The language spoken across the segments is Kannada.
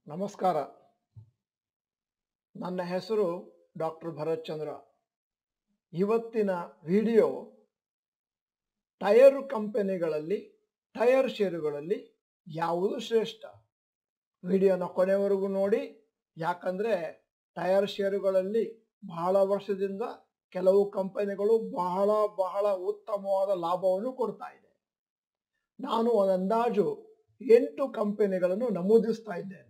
ನಮಸ್ಕಾರ ನನ್ನ ಹೆಸರು ಡಾಕ್ಟರ್ ಭರತ್ ಚಂದ್ರ ಇವತ್ತಿನ ವಿಡಿಯೋ ಟೈರ್ ಕಂಪನಿಗಳಲ್ಲಿ ಟೈರ್ ಷೇರುಗಳಲ್ಲಿ ಯಾವುದು ಶ್ರೇಷ್ಠ ವಿಡಿಯೋನ ಕೊನೆವರೆಗೂ ನೋಡಿ ಯಾಕಂದ್ರೆ ಟೈರ್ ಷೇರುಗಳಲ್ಲಿ ಬಹಳ ವರ್ಷದಿಂದ ಕೆಲವು ಕಂಪನಿಗಳು ಬಹಳ ಬಹಳ ಉತ್ತಮವಾದ ಲಾಭವನ್ನು ಕೊಡ್ತಾ ಇದೆ ನಾನು ಒಂದು ಅಂದಾಜು ಎಂಟು ಕಂಪನಿಗಳನ್ನು ನಮೂದಿಸ್ತಾ ಇದ್ದೇನೆ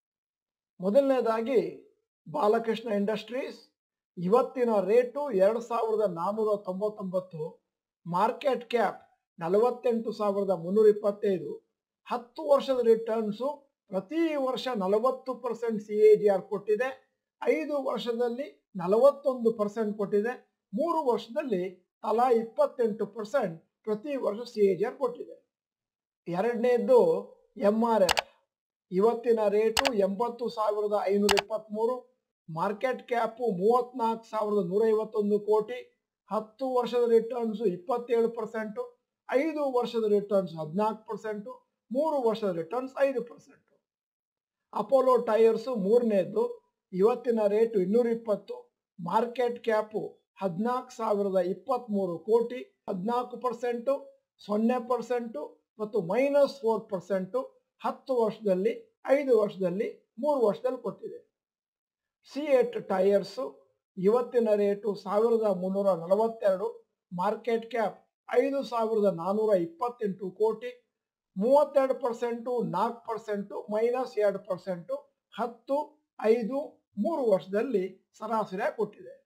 ಮೊದಲನೇದಾಗಿ ಬಾಲಕೃಷ್ಣ ಇಂಡಸ್ಟ್ರೀಸ್ ಇವತ್ತಿನ ರೇಟು ಎರಡು ಸಾವಿರದ ನಾನ್ನೂರ ತೊಂಬತ್ತೊಂಬತ್ತು ಮಾರ್ಕೆಟ್ ಕ್ಯಾಪ್ ನಲವತ್ತೆಂಟು ಸಾವಿರದ ಮುನ್ನೂರ ಇಪ್ಪತ್ತೈದು ಹತ್ತು ವರ್ಷದ ರಿಟರ್ನ್ಸು ಪ್ರತಿ ವರ್ಷ ನಲವತ್ತು percent C A G R ಕೊಟ್ಟಿದೆ ಐದು ವರ್ಷದಲ್ಲಿ ನಲವತ್ತೊಂದು ಪರ್ಸೆಂಟ್ ಕೊಟ್ಟಿದೆ ಮೂರು ವರ್ಷದಲ್ಲಿ ತಲಾ ಇಪ್ಪತ್ತೆಂಟು ಪರ್ಸೆಂಟ್ ಪ್ರತಿ ವರ್ಷ ಸಿ ಎ ಜಿ ಆರ್ ಕೊಟ್ಟಿದೆ ಎರಡನೇದ್ದು ಎಂ ಆರ್ ಎಫ್ ಇವತ್ತಿನ ರೇಟು ಎಂಬತ್ತು ಸಾವಿರದ ಐನೂರ ಇಪ್ಪತ್ತ್ಮೂರು ಮಾರ್ಕೆಟ್ ಕ್ಯಾಪು ಮೂವತ್ನಾಲ್ಕು ಸಾವಿರದ ನೂರ ಐವತ್ತೊಂದು ಕೋಟಿ ಹತ್ತು ವರ್ಷದ ರಿಟರ್ನ್ಸು ಇಪ್ಪತ್ತೇಳು ಪರ್ಸೆಂಟು ಐದು ವರ್ಷದ ರಿಟರ್ನ್ಸ್ ಹದಿನಾಲ್ಕು ಪರ್ಸೆಂಟು ಮೂರು ವರ್ಷದ ರಿಟರ್ನ್ಸ್ ಐದು ಪರ್ಸೆಂಟು ಅಪೋಲೋ ಟೈರ್ಸು ಮೂರನೇದು ಇವತ್ತಿನ ರೇಟು ಇನ್ನೂರ ಇಪ್ಪತ್ತು ಮಾರ್ಕೆಟ್ ಕ್ಯಾಪು ಹದಿನಾಲ್ಕು ಸಾವಿರದ ಇಪ್ಪತ್ತ್ಮೂರು ಕೋಟಿ ಹದಿನಾಲ್ಕು ಪರ್ಸೆಂಟು ಸೊನ್ನೆ ಪರ್ಸೆಂಟು ಮತ್ತು ಮೈನಸ್ ಫೋರ್ ಪರ್ಸೆಂಟು ಹತ್ತು ವರ್ಷದಲ್ಲಿ ಐದು ವರ್ಷದಲ್ಲಿ ಮೂರು ವರ್ಷದಲ್ಲಿ ಕೊಟ್ಟಿದೆ ಸಿ ಎಟ್ ಟೈರ್ಸು ಇವತ್ತಿನ ರೇಟು ಸಾವಿರದ ಮುನ್ನೂರ ನಲವತ್ತೆರಡು ಮಾರ್ಕೆಟ್ ಕ್ಯಾಪ್ ಐದು ಸಾವಿರದ ನಾನ್ನೂರ ಇಪ್ಪತ್ತೆಂಟು ಕೋಟಿ ಮೂವತ್ತೆರಡು ಪರ್ಸೆಂಟು ನಾಲ್ಕು ಪರ್ಸೆಂಟು ಮೈನಸ್ ಎರಡು ಪರ್ಸೆಂಟು ಹತ್ತು ಐದು ಮೂರು ವರ್ಷದಲ್ಲಿ ಸರಾಸರಿಯಾಗಿ ಕೊಟ್ಟಿದೆ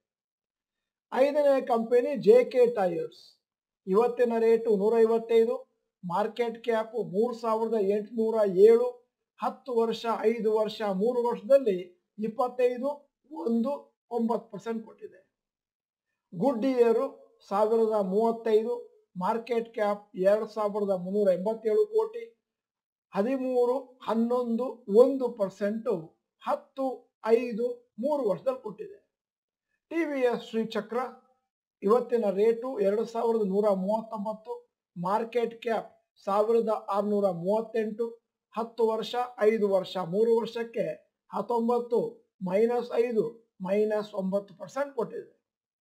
ಐದನೇ ಕಂಪನಿ ಜೆ ಕೆ ಟೈರ್ಸ್ ಇವತ್ತಿನ ರೇಟು ನೂರೈವತ್ತೈದು ಮಾರ್ಕೆಟ್ ಕ್ಯಾಪು ಮೂರು ಸಾವಿರದ ಎಂಟುನೂರ ಏಳು ಹತ್ತು ವರ್ಷ ಐದು ವರ್ಷ ಮೂರು ವರ್ಷದಲ್ಲಿ ಇಪ್ಪತ್ತೈದು ಒಂದು ಒಂಬತ್ತು ಪರ್ಸೆಂಟ್ ಕೊಟ್ಟಿದೆ ಗುಡ್ ಇಯರು ಸಾವಿರದ ಮೂವತ್ತೈದು ಮಾರ್ಕೆಟ್ ಕ್ಯಾಪ್ ಎರಡು ಸಾವಿರದ ಮುನ್ನೂರ ಎಂಬತ್ತೇಳು ಕೋಟಿ ಹದಿಮೂರು ಹನ್ನೊಂದು ಒಂದು ಪರ್ಸೆಂಟು ಹತ್ತು ಐದು ಮೂರು ವರ್ಷದಲ್ಲಿ ಕೊಟ್ಟಿದೆ ಟಿ ವಿ ಎಸ್ ಶ್ರೀಚಕ್ರ ಇವತ್ತಿನ ರೇಟು ಎರಡು ಸಾವಿರದ ನೂರ ಮೂವತ್ತೊಂಬತ್ತು ಮಾರ್ಕೆಟ್ ಕ್ಯಾಪ್ ಸಾವಿರದ ಆರುನೂರ ಮೂವತ್ತೆಂಟು ಹತ್ತು ವರ್ಷ ಐದು ವರ್ಷ ಮೂರು ವರ್ಷಕ್ಕೆ ಹತ್ತೊಂಬತ್ತು ಮೈನಸ್ ಐದು ಮೈನಸ್ ಒಂಬತ್ತು ಪರ್ಸೆಂಟ್ ಕೊಟ್ಟಿದೆ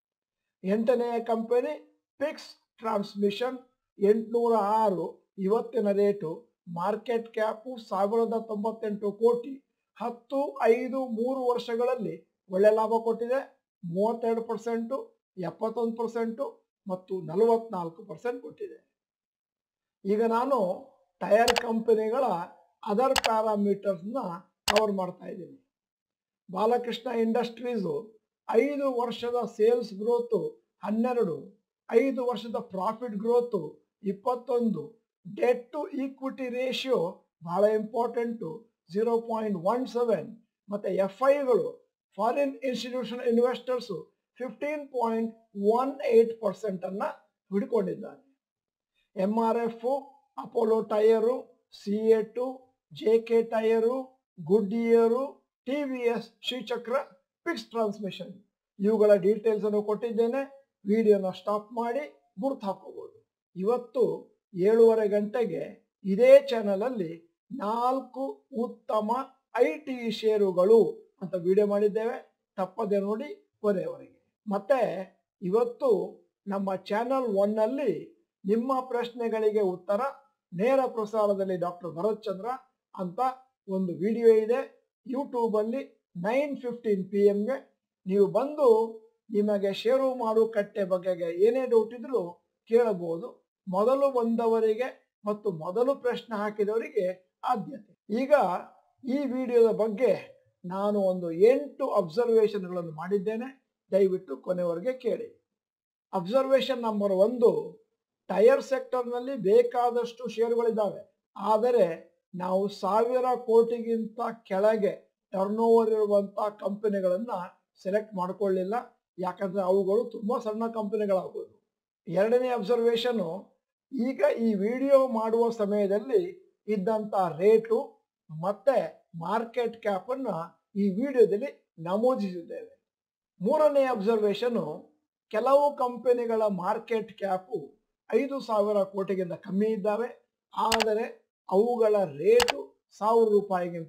ಎಂಟನೆಯ ಕಂಪನಿ ಪಿಕ್ಸ್ ಟ್ರಾನ್ಸ್ಮಿಷನ್ ಎಂಟುನೂರ ಆರು ಇವತ್ತಿನ ರೇಟು ಮಾರ್ಕೆಟ್ ಕ್ಯಾಪು ಸಾವಿರದ ತೊಂಬತ್ತೆಂಟು ಕೋಟಿ ಹತ್ತು ಐದು ಮೂರು ವರ್ಷಗಳಲ್ಲಿ ಒಳ್ಳೆ ಲಾಭ ಕೊಟ್ಟಿದೆ ಮೂವತ್ತೆರಡು ಪರ್ಸೆಂಟು ಎಪ್ಪತ್ತೊಂದು ಪರ್ಸೆಂಟು ಮತ್ತು ನಲವತ್ನಾಲ್ಕು ಪರ್ಸೆಂಟ್ ಕೊಟ್ಟಿದೆ ಈಗ ನಾನು ಟೈರ್ ಕಂಪನಿಗಳ ಅದರ್ ಪ್ಯಾರಾಮೀಟರ್ಸ್ನ ಕವರ್ ಮಾಡ್ತಾ ಇದ್ದೀನಿ ಬಾಲಕೃಷ್ಣ ಇಂಡಸ್ಟ್ರೀಸು ಐದು ವರ್ಷದ ಸೇಲ್ಸ್ ಗ್ರೋತು ಹನ್ನೆರಡು ಐದು ವರ್ಷದ ಪ್ರಾಫಿಟ್ ಗ್ರೋತು ಇಪ್ಪತ್ತೊಂದು ಡೆಟ್ ಟು ಈಕ್ವಿಟಿ ರೇಷಿಯೋ ಬಹಳ important zero point one seven ಮತ್ತು ಎಫ್ ಐಗಳು foreign institution investors fifteen point one eight ಪರ್ಸೆಂಟನ್ನು ಹಿಡ್ಕೊಂಡಿದ್ದಾರೆ M R F Apollo tyre CEAT J K tyre Goodyear T V S Srichakra PIX transmission ಇವುಗಳ ಡೀಟೇಲ್ಸ್ ಅನ್ನು ಕೊಟ್ಟಿದ್ದೇನೆ ವಿಡಿಯೋನ ಸ್ಟಾಪ್ ಮಾಡಿ ಗುರ್ತು ಹಾಕೋಬಹುದು ಇವತ್ತು ಏಳೂವರೆ ಗಂಟೆಗೆ ಇದೇ ಚಾನಲಲ್ಲಿ ನಾಲ್ಕು ಉತ್ತಮ ಐ ಟಿ ಷೇರುಗಳು ಅಂತ ವಿಡಿಯೋ ಮಾಡಿದ್ದೇವೆ ತಪ್ಪದೆ ನೋಡಿ ಕೊನೆಯವರೆಗೆ ಮತ್ತೆ ಇವತ್ತು ನಮ್ಮ ಚಾನಲ್ ಒನ್ನಲ್ಲಿ ನಿಮ್ಮ ಪ್ರಶ್ನೆಗಳಿಗೆ ಉತ್ತರ ನೇರ ಪ್ರಸಾರದಲ್ಲಿ ಡಾಕ್ಟರ್ ಭರತ್ ಚಂದ್ರ ಅಂತ ಒಂದು ವಿಡಿಯೋ ಇದೆ ಯೂಟ್ಯೂಬಲ್ಲಿ ನೈನ್ ಫಿಫ್ಟೀನ್ ಪಿ ಎಮ್ಗೆ ನೀವು ಬಂದು ನಿಮಗೆ ಷೇರು ಮಾರುಕಟ್ಟೆ ಬಗೆಗೆ ಏನೇ ಡೌಟ್ ಇದ್ರೂ ಕೇಳಬಹುದು ಮೊದಲು ಬಂದವರಿಗೆ ಮತ್ತು ಮೊದಲು ಪ್ರಶ್ನೆ ಹಾಕಿದವರಿಗೆ ಆದ್ಯತೆ ಈಗ ಈ ವಿಡಿಯೋದ ಬಗ್ಗೆ ನಾನು ಒಂದು ಎಂಟು ಅಬ್ಸರ್ವೇಷನ್ಗಳನ್ನು ಮಾಡಿದ್ದೇನೆ ದಯವಿಟ್ಟು ಕೊನೆವರೆಗೆ ಕೇಳಿ ಅಬ್ಸರ್ವೇಷನ್ ನಂಬರ್ ಒಂದು ಟೈರ್ ಸೆಕ್ಟರ್ನಲ್ಲಿ ಬೇಕಾದಷ್ಟು ಷೇರುಗಳಿದ್ದಾವೆ ಆದರೆ ನಾವು ಸಾವಿರ ಕೋಟಿಗಿಂತ ಕೆಳಗೆ ಟರ್ನ್ ಓವರ್ ಇರುವಂಥ ಕಂಪನಿಗಳನ್ನು ಸೆಲೆಕ್ಟ್ ಮಾಡ್ಕೊಳ್ಳಿಲ್ಲ ಯಾಕಂದರೆ ಅವುಗಳು ತುಂಬ ಸಣ್ಣ ಕಂಪನಿಗಳಾಗ್ಬೋದು ಎರಡನೇ ಅಬ್ಸರ್ವೇಷನು ಈಗ ಈ ವಿಡಿಯೋ ಮಾಡುವ ಸಮಯದಲ್ಲಿ ಇದ್ದಂಥ ರೇಟು ಮತ್ತೆ ಮಾರ್ಕೆಟ್ ಕ್ಯಾಪನ್ನು ಈ ವಿಡಿಯೋದಲ್ಲಿ ನಮೂದಿಸಿದ್ದೇವೆ ಮೂರನೇ ಅಬ್ಸರ್ವೇಷನು ಕೆಲವು ಕಂಪನಿಗಳ ಮಾರ್ಕೆಟ್ ಕ್ಯಾಪು ಐದು ಸಾವಿರ ಕೋಟಿಗಿಂತ ಕಮ್ಮಿ ಇದ್ದಾವೆ ಆದರೆ ಅವುಗಳ ರೇಟು ಸಾವಿರ ರೂಪಾಯಿಗಿಂತ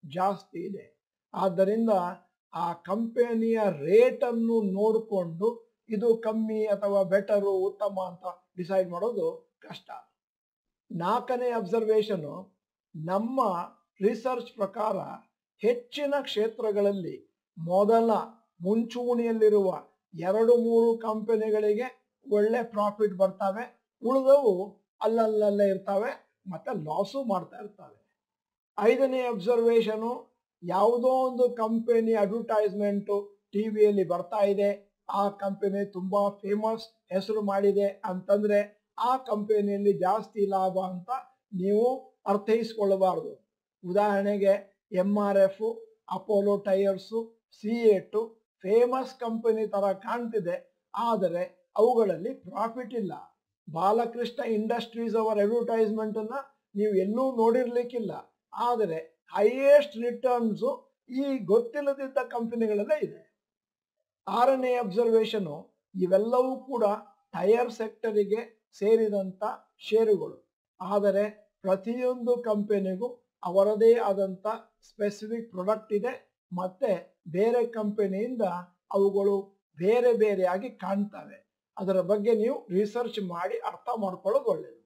ಜಾಸ್ತಿ ಇದೆ ಆದ್ದರಿಂದ ಆ ಕಂಪನಿಯ ರೇಟನ್ನು ನೋಡಿಕೊಂಡು ಇದು ಕಮ್ಮಿ ಅಥವಾ ಬೆಟರು ಉತ್ತಮ ಅಂತ ಡಿಸೈಡ್ ಮಾಡೋದು ಕಷ್ಟ ನಾಲ್ಕನೇ ಅಬ್ಸರ್ವೇಷನ್ ನಮ್ಮ ರಿಸರ್ಚ್ ಪ್ರಕಾರ ಹೆಚ್ಚಿನ ಕ್ಷೇತ್ರಗಳಲ್ಲಿ ಮೊದಲ ಮುಂಚೂಣಿಯಲ್ಲಿರುವ ಎರಡು ಮೂರು ಕಂಪನಿಗಳಿಗೆ ಒಳ್ಳೆ ಪ್ರಾಫಿಟ್ ಬರ್ತವೆ ಉಳಿದವು ಅಲ್ಲಲ್ಲಲ್ಲೇ ಇರ್ತವೆ ಮತ್ತೆ ಲಾಸು ಮಾಡ್ತಾ ಇರ್ತವೆ ಐದನೇ ಅಬ್ಸರ್ವೇಷನು ಯಾವುದೋ ಒಂದು ಕಂಪನಿ ಅಡ್ವರ್ಟೈಸ್ಮೆಂಟು ಟಿ ವಿಯಲ್ಲಿ ಬರ್ತಾ ಇದೆ ಆ ಕಂಪನಿ ತುಂಬಾ ಫೇಮಸ್ ಹೆಸರು ಮಾಡಿದೆ ಅಂತಂದ್ರೆ ಆ ಕಂಪನಿಯಲ್ಲಿ ಜಾಸ್ತಿ ಲಾಭ ಅಂತ ನೀವು ಅರ್ಥೈಸ್ಕೊಳ್ಳಬಾರದು ಉದಾಹರಣೆಗೆ M R F Apollo tyres CEAT famous company ತರ ಕಾಣ್ತಿದೆ ಆದರೆ ಅವುಗಳಲ್ಲಿ ಪ್ರಾಫಿಟ್ ಇಲ್ಲ ಬಾಲಕೃಷ್ಣ ಇಂಡಸ್ಟ್ರೀಸ್ ಅವರ ಅಡ್ವರ್ಟೈಸ್ಮೆಂಟ್ ಅನ್ನ ನೀವು ಎಲ್ಲೂ ನೋಡಿರ್ಲಿಕ್ಕಿಲ್ಲ ಆದರೆ ಹೈಯೆಸ್ಟ್ ರಿಟರ್ನ್ಸ್ ಈ ಗೊತ್ತಿಲ್ಲದಿದ್ದ ಕಂಪನಿಗಳಲ್ಲೇ ಇದೆ ಆರನೇ ಅಬ್ಸರ್ವೇಷನು ಇವೆಲ್ಲವೂ ಕೂಡ ಟೈರ್ ಸೆಕ್ಟರಿಗೆ ಸೇರಿದಂತ ಷೇರುಗಳು ಆದರೆ ಪ್ರತಿಯೊಂದು ಕಂಪನಿಗೂ ಅವರದೇ ಆದಂತ ಸ್ಪೆಸಿಫಿಕ್ ಪ್ರಾಡಕ್ಟ್ ಇದೆ ಮತ್ತೆ ಬೇರೆ ಕಂಪನಿಯಿಂದ ಅವುಗಳು ಬೇರೆ ಬೇರೆಯಾಗಿ ಕಾಣ್ತವೆ ಅದರ ಬಗ್ಗೆ ನೀವು ರಿಸರ್ಚ್ ಮಾಡಿ ಅರ್ಥ ಮಾಡ್ಕೊಳ್ಳೋದು ಒಳ್ಳೆಯದು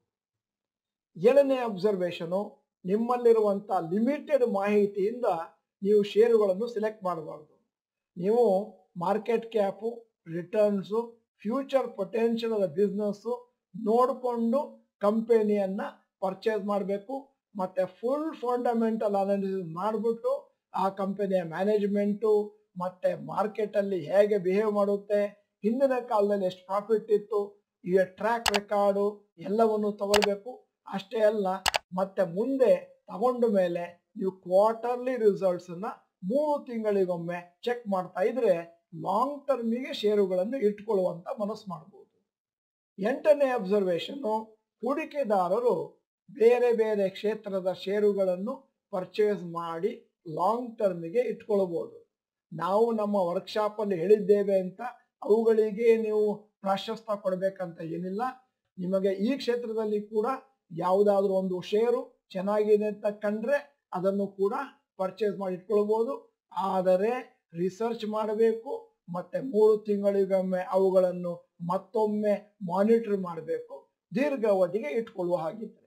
ಏಳನೇ ಅಬ್ಸರ್ವೇಷನು ನಿಮ್ಮಲ್ಲಿರುವಂತ ಲಿಮಿಟೆಡ್ ಮಾಹಿತಿಯಿಂದ ನೀವು ಷೇರುಗಳನ್ನು ಸೆಲೆಕ್ಟ್ ಮಾಡಬಾರ್ದು ನೀವು market cap returns future potential ಆದ ಬಿಸ್ನೆಸ್ಸು ನೋಡಿಕೊಂಡು ಕಂಪನಿಯನ್ನ ಪರ್ಚೇಸ್ ಮಾಡಬೇಕು ಮತ್ತೆ ಫುಲ್ ಫಂಡಮೆಂಟಲ್ ಅನಾಲಿಸಿಸ್ ಮಾಡಿಬಿಟ್ಟು ಆ ಕಂಪನಿಯ ಮ್ಯಾನೇಜ್ಮೆಂಟು ಮತ್ತೆ ಮಾರ್ಕೆಟ್ ಅಲ್ಲಿ ಹೇಗೆ ಬಿಹೇವ್ ಮಾಡುತ್ತೆ ಹಿಂದಿನ ಕಾಲದಲ್ಲಿ ಎಷ್ಟು ಪ್ರಾಫಿಟ್ ಇತ್ತು ಈಗ ಟ್ರ್ಯಾಕ್ ರೆಕಾರ್ಡು ಎಲ್ಲವನ್ನು ತಗೊಳ್ಬೇಕು ಅಷ್ಟೇ ಅಲ್ಲ ಮತ್ತೆ ಮುಂದೆ ತಗೊಂಡ ಮೇಲೆ ನೀವು ಕ್ವಾರ್ಟರ್ಲಿ ರಿಸಲ್ಟ್ಸ್ ಅನ್ನ ಮೂರು ತಿಂಗಳಿಗೊಮ್ಮೆ ಚೆಕ್ ಮಾಡ್ತಾ ಇದ್ರೆ ಲಾಂಗ್ ಟರ್ಮಿಗೆ ಷೇರುಗಳನ್ನು ಇಟ್ಕೊಳ್ಳುವಂತ ಮನಸ್ಸು ಮಾಡಬಹುದು ಎಂಟನೇ ಅಬ್ಸರ್ವೇಷನ್ ಹೂಡಿಕೆದಾರರು ಬೇರೆ ಬೇರೆ ಕ್ಷೇತ್ರದ ಷೇರುಗಳನ್ನು ಪರ್ಚೇಸ್ ಮಾಡಿ ಲಾಂಗ್ ಟರ್ಮಿಗೆ ಇಟ್ಕೊಳ್ಬಹುದು ನಾವು ನಮ್ಮ ವರ್ಕ್ಶಾಪ್ ಅಲ್ಲಿ ಹೇಳಿದ್ದೇವೆ ಅಂತ ಅವುಗಳಿಗೆ ನೀವು ಪ್ರಾಶಸ್ತ್ಯ ಕೊಡಬೇಕಂತ ಏನಿಲ್ಲ ನಿಮಗೆ ಈ ಕ್ಷೇತ್ರದಲ್ಲಿ ಕೂಡ ಯಾವುದಾದ್ರೂ ಒಂದು ಷೇರು ಚೆನ್ನಾಗಿದೆ ಅಂತ ಕಂಡ್ರೆ ಅದನ್ನು ಕೂಡ ಪರ್ಚೇಸ್ ಮಾಡಿ ಇಟ್ಕೊಳ್ಬಹುದು ಆದರೆ ರಿಸರ್ಚ್ ಮಾಡಬೇಕು ಮತ್ತೆ ಮೂರು ತಿಂಗಳಿಗೊಮ್ಮೆ ಅವುಗಳನ್ನು ಮತ್ತೊಮ್ಮೆ ಮಾನಿಟರ್ ಮಾಡಬೇಕು ದೀರ್ಘಾವಧಿಗೆ ಇಟ್ಕೊಳ್ಳುವ ಹಾಗಿದ್ರೆ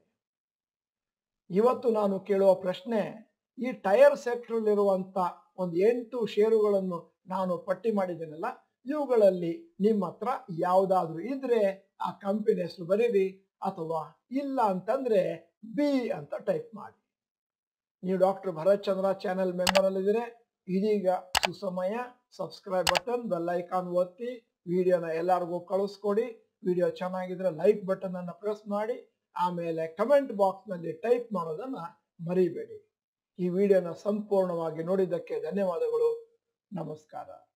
ಇವತ್ತು ನಾನು ಕೇಳುವ ಪ್ರಶ್ನೆ ಈ ಟೈರ್ ಸೆಕ್ಟರ್ ಇರುವಂತ ಒಂದು ಎಂಟು ಷೇರುಗಳನ್ನು ನಾನು ಪಟ್ಟಿ ಮಾಡಿದ್ದೇನಲ್ಲ ಇವುಗಳಲ್ಲಿ ನಿಮ್ಮ ಹತ್ರ ಯಾವುದಾದ್ರೂ ಇದ್ರೆ ಆ ಕಂಪನಿ ಹೆಸರು ಬರೀರಿ ಅಥವಾ ಇಲ್ಲ ಅಂತಂದ್ರೆ ಬಿ ಅಂತ ಟೈಪ್ ಮಾಡಿ ನೀವು doctor Bharath Chandra channel member ಅಲ್ಲಿದ್ರೆ ಇದೀಗ ಸುಸಮಯ ಸಬ್ಸ್ಕ್ರೈಬ್ ಬಟನ್ ಬೆಲ್ ಐಕಾನ್ ಒತ್ತಿ ವಿಡಿಯೋನ ಎಲ್ಲರಿಗೂ ಕಳಿಸ್ಕೊಡಿ ವಿಡಿಯೋ ಚೆನ್ನಾಗಿದ್ರೆ ಲೈಕ್ ಬಟನ್ ಅನ್ನು ಪ್ರೆಸ್ ಮಾಡಿ ಆಮೇಲೆ ಕಮೆಂಟ್ ಬಾಕ್ಸ್ ನಲ್ಲಿ ಟೈಪ್ ಮಾಡೋದನ್ನ ಮರಿಬೇಡಿ ಈ ವಿಡಿಯೋನ ಸಂಪೂರ್ಣವಾಗಿ ನೋಡಿದ್ದಕ್ಕೆ ಧನ್ಯವಾದಗಳು ನಮಸ್ಕಾರ